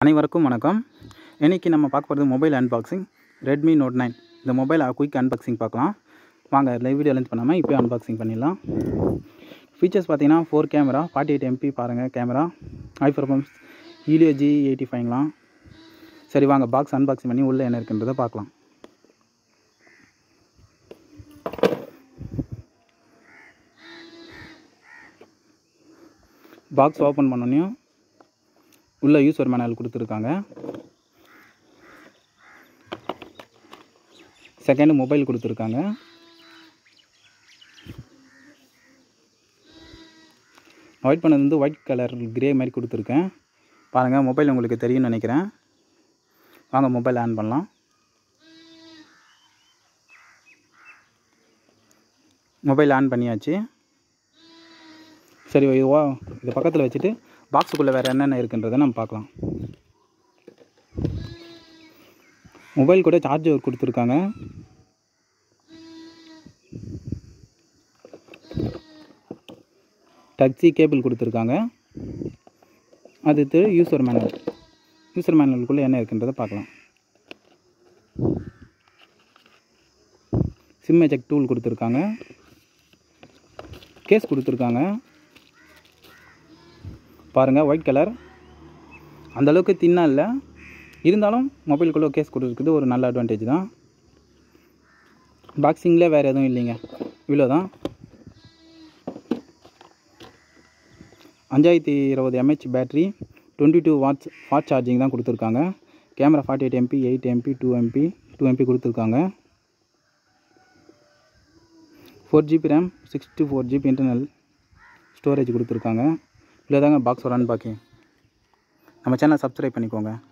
அனைவருக்கும் வணக்கம் இன்றைக்கி நம்ம பார்க்க போகிறது mobile unboxing Redmi Note nine இந்த மொபைல் குயிக் அன்பாக்சிங் பார்க்கலாம் வாங்க லைவ் வீடியோ லென்ஸ் பண்ணாமல் இப்போயே அன்பாக்சிங் பண்ணிடலாம் ஃபீச்சர்ஸ் பார்த்தீங்கன்னா four camera forty eight MP பாருங்கள் camera high performance Helio G eighty ஃபைவ்லாம் சரி வாங்க பாக்ஸ் அன்பாக்சிங் பண்ணி உள்ளே என்ன இருக்குன்றதை பார்க்கலாம் பாக்ஸ் ஓப்பன் பண்ணோன்னையும் உள்ள யூசர் மேனுவல் கொடுத்துருக்காங்க செகண்ட் மொபைல் கொடுத்துருக்காங்க ஒயிட் பண்ணது வந்து ஒயிட் கலர் கிரே மாதிரி கொடுத்துருக்கேன் பாருங்கள் மொபைல் உங்களுக்கு தெரியும்னு நினைக்கிறேன் வாங்க மொபைல் ஆன் பண்ணலாம் மொபைல் ஆன் பண்ணியாச்சு சரி இது ஓ இது பக்கத்தில் வச்சுட்டு பாக்ஸுக்குள்ளே வேறு என்னென்ன இருக்குன்றதை நம்ம பார்க்கலாம் மொபைல் கூட சார்ஜர் கொடுத்துருக்காங்க டச்சி கேபிள் கொடுத்துருக்காங்க அடுத்து யூசர் மேனுவல் யூசர் மேனுவலுக்குள்ளே என்ன இருக்குன்றதை பார்க்கலாம் சிம் எஜெக்ட் டூல் கொடுத்துருக்காங்க கேஸ் கொடுத்துருக்காங்க பாருங்கள் ஒயிட் கலர் அந்தளவுக்கு தின்னா இல்லை இருந்தாலும் மொபைலுக்குள்ளே கேஸ் கொடுத்துருக்குது ஒரு நல்ல அட்வான்டேஜ் தான் பாக்ஸிங்கில் வேறு எதுவும் இல்லைங்க இவ்வளோ தான் அஞ்சாயிரத்தி இருபது MH battery twenty two watts fast charging தான் கொடுத்துருக்காங்க camera forty eight MP eight MP two MP two MP கொடுத்துருக்காங்க four GB RAM sixty four GB internal storage கொடுத்துருக்காங்க இவ்வளோ தாங்க பாக்ஸோட அன்பாக்கிங் நம்ம சேனலை சப்ஸ்கிரைப் பண்ணிக்கோங்க